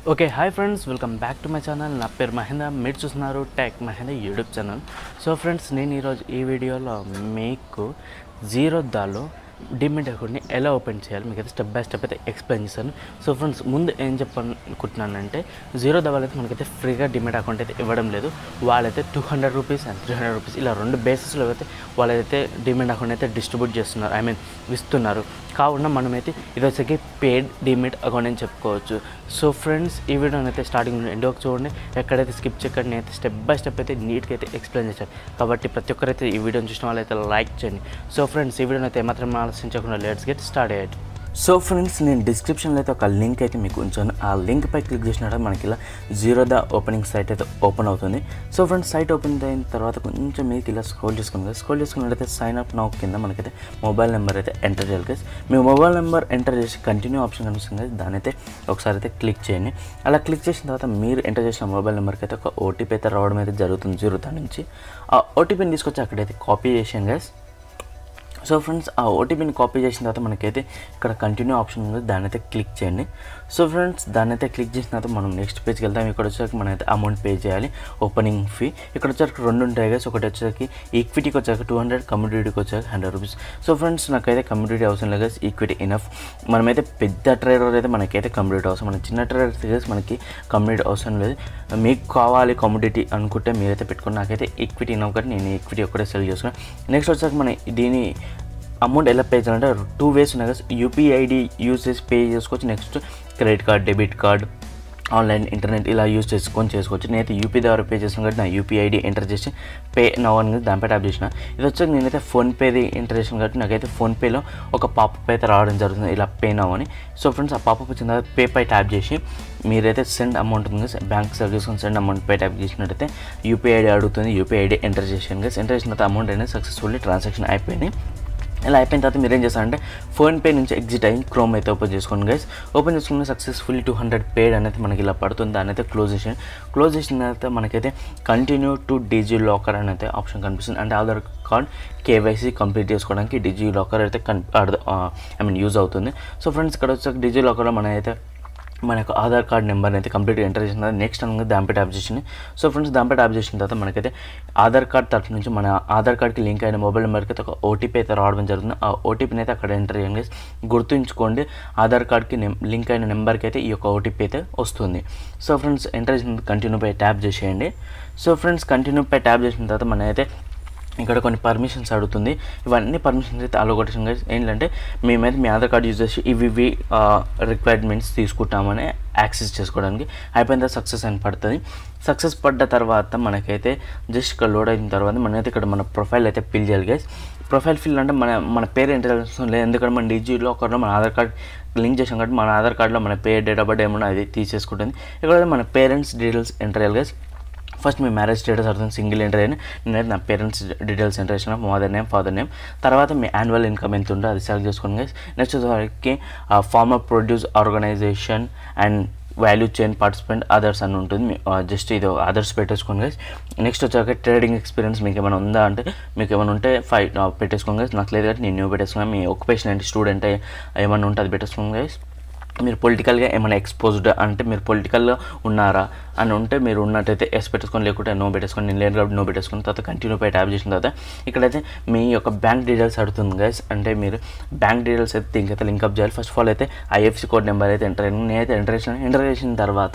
Okay hi friends welcome back to my channel నా పేరు మహేంద్ర మీరు చూస్తున్నారు tech Mahendra YouTube channel so friends నేను ఈరోజు ఈ వీడియోలో మీకు జీరో దాలో డిమెట్ అకౌంట్ని ఎలా ఓపెన్ చేయాలి మీకు అయితే స్టెప్ బై స్టెప్ అయితే ఎక్స్ప్లెయిన్ చేస్తాను సో ఫ్రెండ్స్ ముందు ఏం చెప్పనుకుంటున్నానంటే జీరో దవాలు అయితే మనకైతే ఫ్రీగా డిమెట్ అకౌంట్ అయితే ఇవ్వడం లేదు వాళ్ళైతే two hundred rupees and three hundred rupees ఇలా రెండు బేసిస్లో అయితే వాళ్ళైతే డిమెట్ అకౌంట్ అయితే డిస్ట్రిబ్యూట్ చేస్తున్నారు ఐ మీన్ ఇస్తున్నారు కావున మనమైతే ఇది వచ్చేసి పేడ్ డిమెట్ అకౌంట్ అని చెప్పుకోవచ్చు సో ఫ్రెండ్స్ ఈ వీడియోని అయితే స్టార్టింగ్ నుండి ఎండ్ వరకు చూడండి ఎక్కడైతే స్కిప్ చేయకండి అయితే స్టెప్ బై స్టెప్ అయితే నీట్గా అయితే ఎక్స్ప్లెయిన్ చేశాను కాబట్టి ప్రతి ఒక్కరైతే ఈ వీడియోని చూసిన వాళ్ళైతే లైక్ చేయండి సో ఫ్రెండ్స్ ఈ వీడియోని అయితే ఏమాత్రం ఆలోచించకుండా లెట్స్ గెట్ స్టార్ట్ అయ్యేది సో ఫ్రెండ్స్ నేను డిస్క్రిప్షన్లో అయితే ఒక లింక్ అయితే మీకు ఉంచాను ఆ లింక్ పై క్లిక్ చేసినట్టు మనకి ఇలా జీరో ద ఓపెనింగ్ సైట్ అయితే ఓపెన్ అవుతుంది సో ఫ్రెండ్స్ సైట్ ఓపెన్ అయిన తర్వాత కొంచెం మీకు ఇలా స్క్రోల్ చేసుకుని స్క్రోల్ చేసుకున్నట్టయితే సైన్ అప్ నౌ కింద మనకైతే మొబైల్ నెంబర్ అయితే ఎంటర్ చేయాలి guys. మీ మొబైల్ నెంబర్ ఎంటర్ చేసి కంటిన్యూ ఆప్షన్ కనిపిస్తుంది కదా దాని అయితే ఒకసారి అయితే క్లిక్ చేయండి అలా క్లిక్ చేసిన తర్వాత మీరు ఎంటర్ చేసిన మొబైల్ నెంబర్కి అయితే ఒక ఓటీపీ అయితే రావడం అయితే జరుగుతుంది జీరో దాని నుంచి ఆ ఓటీపీని తీసుకొచ్చి అక్కడైతే కాపీ చేసాను గైస్ సో ఫ్రెండ్స్ ఆ ఓటీపీని కాపీ చేసిన తర్వాత మనకైతే ఇక్కడ కంటిన్యూ ఆప్షన్ ఉంది దాన్ని అయితే క్లిక్ చేయండి సో ఫ్రెండ్స్ దాన్ని అయితే క్లిక్ చేసిన తర్వాత మనం నెక్స్ట్ పేజ్కి వెళ్తాం ఇక్కడ వచ్చేసరికి మనం అయితే అమౌంట్ పే చేయాలి ఓపెనింగ్ ఫీ ఇక్కడ వచ్చేసరికి రెండు ఉంటాయి కదా ఒకటి వచ్చేసరికి ఈక్విటీకి వచ్చాక టూ హండ్రెడ్ కమ్యూనిటీకి వచ్చాక హండ్రెడ్ రూపీస్ సో ఫ్రెండ్స్ నాకైతే కమ్యూనిటీ అవసరం లేదు ఈక్విటీ ఇనఫ్ మనమైతే పెద్ద ట్రేడర్ అయితే మనకైతే కమ్యూనిటీ అవసరం మన చిన్న ట్రేడర్ అయితే మనకి కమ్యూనిటీ అవసరం లేదు మీకు కావాలి కమ్యూనిటీ అనుకుంటే మీరైతే పెట్టుకుని నాకైతే ఈక్విటీ ఇనఫ్ కానీ నేను ఈక్విటీ ఒక్కటే సెల్ చేసుకున్నాను నెక్స్ట్ వచ్చాక మన దీని అమౌంట్ ఎలా పే చేయాలంటే టూ వేస్ ఉన్నాయి కదా యూపీఐడి యూస్ చేసి పే చేసుకోవచ్చు next credit card debit card online internet ఇలా యూస్ చేసుకొని చేసుకోవచ్చు నేనైతే యూపీ ద్వారా పే చేసిన కాబట్టి నా యూపీఐడి ఎంటర్ చేసి పే నవ్ అనేది దానిపై ట్యాప్ చేసిన ఇది వచ్చాక నేనైతే ఫోన్పేది ఎంటర్ చేసిన కాబట్టి నాకైతే ఫోన్పేలో ఒక పాపప్ అయితే రావడం జరుగుతుంది ఇలా పే నవ్ అని సో ఫ్రెండ్స్ ఆ పాపప్ వచ్చిన తర్వాత పే పై ట్యాప్ చేసి మీరైతే సెండ్ అమౌంట్ ఉంది bank service send amount pay tap చేసినట్టయితే యూపీఐడి అడుగుతుంది యూపీఐడి ఎంటర్ చేసాను గైస్ ఎంటర్ చేసిన తర్వాత అమౌంట్ అనేది సక్సెస్ఫుల్లీ ట్రాన్సాక్షన్ అయిపోయింది ఇలా అయిపోయిన తర్వాత మీరు ఏం చేస్తారంటే ఫోన్పే నుంచి ఎగ్జిట్ అయ్యి క్రోమ్ అయితే ఓపెన్ చేసుకోండి గైస్ ఓపెన్ చేసుకున్న సక్సెస్ఫుల్లీ టూ హండ్రెడ్ పేడ్ అనేది మనకి ఇలా పడుతుంది దాని అయితే క్లోజ్ చేసి క్లోజ్ చేసిన తర్వాత మనకైతే కంటిన్యూ టు డిజీ లాకర్ అని అయితే ఆప్షన్ కనిపిస్తుంది అంటే ఆధార్ కార్డ్ కేవైసీ కంప్లీట్ చేసుకోవడానికి డిజీ లాకర్ అయితే కన్ ఐ మీన్ యూజ్ అవుతుంది సో ఫ్రెండ్స్ ఇక్కడ వచ్చాక డిజీ లాకర్లో మన అయితే మన యొక్క ఆధార్ కార్డ్ నెంబర్ని అయితే కంప్లీట్గా ఎంటర్ చేసిన తర్వాత నెక్స్ట్ అనగా దాంపై ట్యాప్ చేసింది సో ఫ్రెండ్స్ దాంపై ట్యాప్ చేసిన తర్వాత మనకైతే ఆధార్ కార్డ్ తరఫు నుంచి మన ఆధార్ కార్డ్కి లింక్ అయిన మొబైల్ నెంబర్కి అయితే ఒక ఓటీపీ అయితే రావడం జరుగుతుంది ఆ ఓటీపీని అయితే అక్కడ ఎంటర్ చేయండి గుర్తుంచుకోండి ఆధార్ కార్డ్కి లింక్ అయిన నెంబర్కి అయితే ఈ యొక్క ఓటీపీ అయితే వస్తుంది సో ఫ్రెండ్స్ ఎంటర్ చేసిన కంటిన్యూ పై ట్యాప్ చేసేయండి సో ఫ్రెండ్స్ కంటిన్యూ పై ట్యాప్ చేసిన తర్వాత మన అయితే ఇక్కడ కొన్ని పర్మిషన్స్ అడుగుతుంది ఇవన్నీ పర్మిషన్స్ అయితే అలో కొట్టేసాం guys. ఏంటంటే మేమైతే మీ ఆధార్ కార్డ్ యూజ్ చేసి ఇవి ఇవి రిక్వైర్మెంట్స్ తీసుకుంటామని యాక్సెస్ చేసుకోవడానికి అయిపోయిన తర్వాత సక్సెస్ అని పడుతుంది సక్సెస్ పడ్డ తర్వాత మనకైతే జస్ట్ ఇక్కడ లోడ్ అయిన తర్వాత మనమైతే ఇక్కడ మన ప్రొఫైల్ అయితే ఫిల్ చేయాలి గైస్ ప్రొఫైల్ ఫిల్ అంటే మన మన పేరు ఎంటర్ చేయాల్సిన లేదు ఎందుకంటే మన డిజిలో ఒకరిలో మన ఆధార్ కార్డ్ లింక్ చేసాం కాబట్టి మన ఆధార్ కార్డులో మన పేరు డేట్ ఆఫ్ బర్త్ ఏమన్నా అది తీసేసుకుంటుంది ఇక్కడ మన పేరెంట్స్ డీటెయిల్స్ ఎంటర్ చేయాలి గైస్ ఫస్ట్ మీ మ్యారేజ్ స్టేటస్ అర్థం సింగిల్ ఎంటర్ అయిన నేనైతే నా పేరెంట్స్ డీటెయిల్స్ ఎంటర్ చేసిన మదర్ నేమ్ ఫాదర్ నేమ్ తర్వాత మీ యాన్యువల్ ఇన్కమ్ ఎంత ఉందో అది సెలెక్ట్ చేసుకోండి గైస్ నెక్స్ట్ వచ్చేసరికి farmer produce organisation and value chain participant others అని ఉంటుంది జస్ట్ ఇది అదర్స్ పెట్టేసుకోండి గైస్ నెక్స్ట్ వచ్చాక ట్రేడింగ్ ఎక్స్పీరియన్స్ మీకు ఏమైనా ఉందా అంటే మీకు ఏమైనా ఉంటే ఫైవ్ పెట్టేసుకోండి గైస్ నాకు లేదు కాబట్టి నేను న్యూ పెట్టేసుకున్నాను మీ ఒక్యుపేషన్ అంటే స్టూడెంట్ ఏమైనా ఉంటే అది పెట్టేసుకోండి గైస్ మీరు పొలిటికల్గా ఏమైనా ఎక్స్పోజ్డ్ అంటే మీరు పొలిటికల్లో ఉన్నారా అని ఉంటే మీరు ఉన్నట్టయితే ఎస్ పెట్టేసుకొని లేకుంటే నో పెట్టేసుకొని నేను లేను కాబట్టి నో పెట్టేసుకుని తర్వాత కంటిన్యూ పై ట్యాప్ చేసిన తర్వాత ఇక్కడైతే మీ యొక్క బ్యాంక్ డీటెయిల్స్ అడుగుతుంది గైస్ అంటే మీరు బ్యాంక్ డీటెయిల్స్ అయితే దీనికైతే లింక్అప్ చేయాలి ఫస్ట్ ఆఫ్ ఆల్ అయితే ఐఎఫ్సి కోడ్ నెంబర్ అయితే ఎంటర్ అయ్యాను నేనైతే ఎంటర్ చేసిన ఎంటర్ చేసిన తర్వాత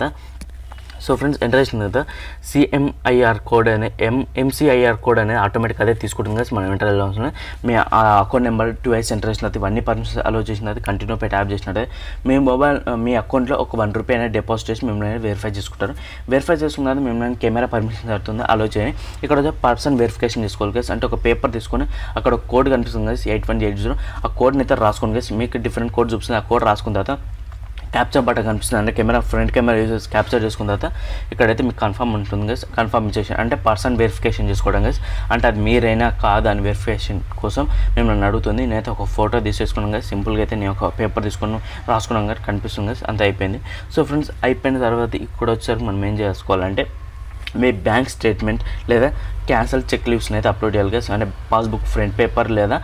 సో ఫ్రెండ్స్ ఎంటర్ చేసిన తర్వాత సిఎంఐఆర్ కోడ్ అనే ఎం ఎంసీఐఆర్ కోడ్ అనేది ఆటోమేటిక్ అదే తీసుకుంటుంది కదా మనం ఎంటర్ అవసరం మీ ఆ account number twice enter చేసిన తర్వాత ఇవన్నీ పర్మిషన్స్ అలో చేసిన తర్వాత కంటిన్యూ పై ట్యాప్ చేసినట్టు మీ మొబైల్ మీ అకౌంట్లో ఒక వన్ రూపీ అనేది డిపాజిట్ చేసి మిమ్మల్ని వెరిఫై చేసుకుంటారు వెరిఫై చేసుకున్న తర్వాత మిమ్మల్ని కెమెరా పర్మిషన్ అవుతుంది అలో చేయండి ఇక్కడ వచ్చి పర్సన్ వెరిఫికేషన్ చేసుకోవాలి కదా అంటే ఒక పేపర్ తీసుకొని అక్కడ ఒక కోడ్ కనిపిస్తుంది కదా ఎయిట్ వన్ ఎయిట్ జీరో ఆ కోడ్ని అయితే రాసుకోండి కదా మీకు డిఫరెంట్ కోడ్ చూపిస్తుంది ఆ కోడ్ రాసుకున్న తర్వాత క్యాప్చర్ బటన్ కనిపిస్తుంది అంటే కెమెరా ఫ్రంట్ కెమెరా యూజ్ చేసి క్యాప్చర్ చేసుకున్న తర్వాత ఇక్కడైతే మీకు కన్ఫర్మ్ ఉంటుంది గైస్ కన్ఫర్మ్ చేసి అంటే పర్సన్ వెరిఫికేషన్ చేసుకోవడం గైస్ అంటే అది మీరైనా కాదు అని వెరిఫికేషన్ కోసం మేము నన్ను అడుగుతుంది నేనైతే ఒక ఫోటో తీసేసుకున్నాం గైస్ సింపుల్గా అయితే నేను ఒక పేపర్ తీసుకుని రాసుకున్నాం కానీ కనిపిస్తుంది గైస్ అంత అయిపోయింది సో ఫ్రెండ్స్ అయిపోయిన తర్వాత ఇక్కడ వచ్చేసరికి మనం ఏం చేసుకోవాలంటే మీ బ్యాంక్ స్టేట్మెంట్ లేదా క్యాన్సల్ చెక్ లీవ్స్ని అయితే అప్లోడ్ చేయాలి గైస్ అంటే పాస్బుక్ ఫ్రంట్ పేపర్ లేదా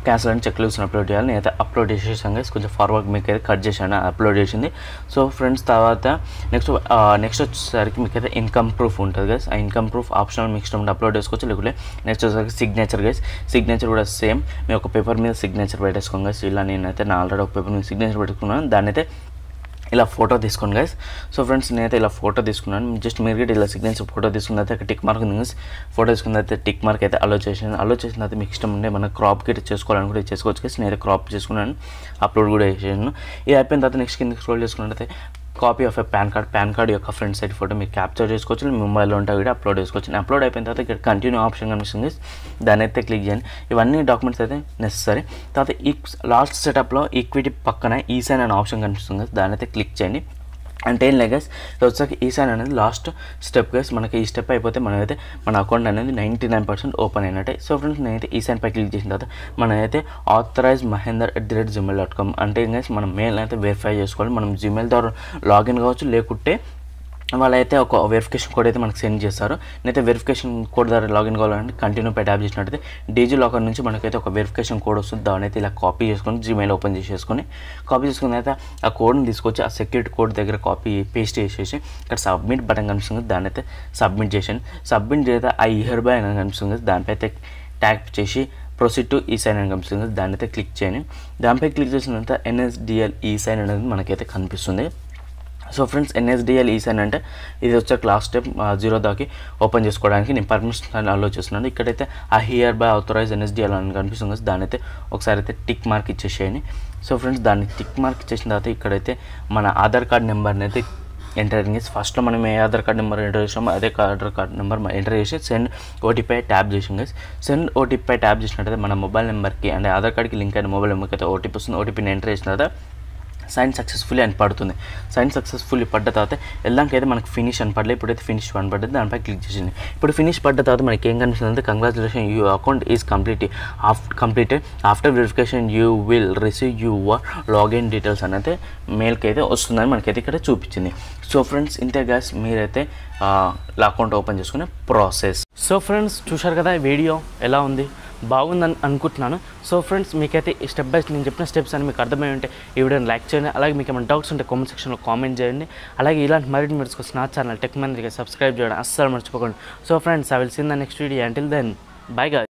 క్యాన్సిల్ అని చెక్ లిస్ట్ అప్లోడ్ చేయాలి నేనైతే అప్లోడ్ చేసేసాను గైస్ కొంచెం ఫార్వర్డ్ మీకు అయితే కట్ చేశాను అప్లోడ్ చేసింది సో ఫ్రెండ్స్ తర్వాత నెక్స్ట్ నెక్స్ట్ వచ్చేసరికి మీకు అయితే ఇన్కమ్ ప్రూఫ్ ఉంటుంది గైస్ ఆ ఇన్కమ్ ప్రూఫ్ ఆప్షనల్ మీకు ఇష్టం ఉంటే అప్లోడ్ చేసుకోవచ్చు లేకుంటే నెక్స్ట్ వచ్చేసరికి సిగ్నేచర్ గైస్ సిగ్నేచర్ కూడా సేమ్ మీ ఒక పేపర్ మీద సిగ్నేచర్ పెట్టేసుకోండి గైస్ ఇలా నేనైతే నా ఆల్రెడీ ఒక పేపర్ మీద సిగ్నేచర్ పెట్టుకున్నాను దాన్ని అయితే ఇలా ఫోటో తీసుకోండి గైస్ సో ఫ్రెండ్స్ నేనైతే ఇలా ఫోటో తీసుకున్నాను జస్ట్ మీరు కూడా ఇలా సిగ్నేచర్ ఫోటో తీసుకున్న తర్వాత టిక్ మార్క్ ఉంది గైస్ ఫోటో తీసుకున్న తర్వాత టిక్ మార్క్ అయితే అలో చేసాను అలో చేసిన తర్వాత మీకు ఇష్టం ఉండే మన క్రాప్ కిట్ చేసుకోవాలని కూడా చేసుకోవచ్చు గైస్ నేనైతే క్రాప్ చేసుకున్నాను అప్లోడ్ కూడా చేసాను ఇది అయిపోయిన తర్వాత నెక్స్ట్ కింద స్క్రోల్ చేసుకున్నట్టయితే copy of a PAN card PAN card యొక్క ఫ్రంట్ సైడ్ ఫోటో మీరు క్యాప్చర్ చేసుకోవచ్చు మీ మొబైల్లో ఉంటే కూడా అప్లోడ్ చేసుకోవచ్చు నేను అప్లోడ్ అయిపోయిన తర్వాత ఇక్కడ కంటిన్యూ ఆప్షన్ కనిపిస్తుంది దాన్ని అయితే క్లిక్ చేయండి ఇవన్నీ డాక్యుమెంట్స్ అయితే నెసరీ తర్వాత ఈ లాస్ట్ సెటప్లో ఈక్విటీ పక్కన ఈ సైన్ అనే ఆప్షన్ కనిపిస్తుంది దాన్ని అయితే క్లిక్ చేయండి అంటే ఏం లేదు గైస్ వచ్చాక ఈ సైన్ అనేది లాస్ట్ స్టెప్ గైస్ మనకి ఈ స్టెప్ అయిపోతే మనమైతే మన అకౌంట్ అనేది నైంటీ నైన్ పర్సెంట్ ఓపెన్ అయినట్టే సో ఫ్రెండ్స్ నేనైతే ఈ సైన్ పై క్లిక్ చేసిన తర్వాత మనమైతే authorise Mahender at the rate Gmail dot com అంటే గైస్ మనం మెయిల్ అయితే వెరిఫై చేసుకోవాలి మనం జిమెయిల్ ద్వారా లాగిన్ కావచ్చు లేకుంటే వాళ్ళైతే ఒక వెరిఫికేషన్ కోడ్ అయితే మనకు సెండ్ చేస్తారు నేనైతే వెరిఫికేషన్ కోడ్ ద్వారా లాగిన్ కావాలంటే కంటిన్యూ పై ట్యాప్ చేసినట్టయితే డీజీ లాకర్ నుంచి మనకైతే ఒక వెరిఫికేషన్ కోడ్ వస్తుంది దాన్ని అయితే ఇలా కాపీ చేసుకొని జీమెయిల్ ఓపెన్ చేసేసుకొని కాపీ చేసుకున్న అయితే ఆ కోడ్ని తీసుకొచ్చి ఆ సెక్యూరిటీ కోడ్ దగ్గర కాపీ పేస్ట్ చేసేసి ఇక్కడ సబ్మిట్ బటన్ కనిపిస్తుంది దాన్ని అయితే సబ్మిట్ చేసాను సబ్మిట్ చేస్తే ఆ ఇయర్ బై అని కనిపిస్తుంది దానిపై అయితే ట్యాప్ చేసి ప్రొసీడ్ టు ఈ సైన్ అని కనిపిస్తుంది దాన్ని అయితే క్లిక్ చేయండి దానిపై క్లిక్ చేసిన తర్వాత ఎన్ఎస్డిఎల్ ఈ సైన్ అనేది మనకైతే కనిపిస్తుంది సో ఫ్రెండ్స్ ఎన్ఎస్డిఎల్ ఈ సైన్ అంటే ఇది వచ్చే క్లాస్ స్టెప్ జీరో దాకి ఓపెన్ చేసుకోవడానికి నేను పర్మిషన్ అలో చేస్తున్నాను ఇక్కడైతే ఆ హియర్ బై ఆథరైజ్ ఎన్ఎస్డిఎల్ అని కనిపిస్తుంది దాని అయితే ఒకసారి అయితే టిక్ మార్క్ ఇచ్చేసేయండి సో ఫ్రెండ్స్ దాన్ని టిక్ మార్క్ ఇచ్చేసిన తర్వాత ఇక్కడైతే మన ఆధార్ కార్డ్ నెంబర్ని అయితే ఎంటర్ చేసి ఫస్ట్లో మనం ఏ ఆధార్ కార్డ్ నెంబర్ ఎంటర్ చేసామో అదే ఆధార్ కార్డ్ నెంబర్ ఎంటర్ చేసి సెండ్ ఓటీపీ ట్యాప్ చేసాం గైస్ సెండ్ ఓటీపీ ట్యాప్ చేసినట్టయితే మన మొబైల్ నెంబర్కి అంటే ఆధార్ కార్డ్కి లింక్ అయిన మొబైల్ నెంబర్కి అయితే ఓటీపీ వస్తుంది ఓటీపీని ఎంటర్ చేసిన తర్వాత సైన్ సక్సెస్ఫుల్లీ అని పడుతుంది సైన్ సక్సెస్ఫుల్లీ పడ్డ తర్వాత వెళ్ళాకైతే మనకి ఫినిష్ అని పడలేదు ఇప్పుడైతే ఫినిష్ అని పడ్డది దానిపై క్లిక్ చేసింది ఇప్పుడు ఫినిష్ పడ్డ తర్వాత మనకి ఏం కనిపిస్తుంది అంటే congratulation you account is complete of completed after verification you will receive your login details అని అయితే మెయిల్కి అయితే వస్తుందని మనకైతే ఇక్కడ చూపించింది సో ఫ్రెండ్స్ ఇంతే గ్యాస్ మీరైతే అకౌంట్ ఓపెన్ చేసుకునే ప్రాసెస్ సో ఫ్రెండ్స్ చూశారు కదా వీడియో ఎలా ఉంది బాగుందని అనుకుంటున్నాను సో ఫ్రెండ్స్ మీకైతే ఈ స్టెప్ బై నేను చెప్పిన స్టెప్స్ అని మీకు అర్థమై ఉంటే ఈ వీడియోని లైక్ చేయండి అలాగే మీకు ఏమైనా డౌట్స్ ఉంటే కామెంట్ సెక్షన్లో కామెంట్ చేయండి అలాగే ఇలాంటి మరిన్ని వీడియోస్ కోసం నా ఛానల్ టెక్ మందిగా సబ్స్క్రైబ్ చేయడం అస్సలు మర్చిపోకండి so friends I will seen the next video until then bye గా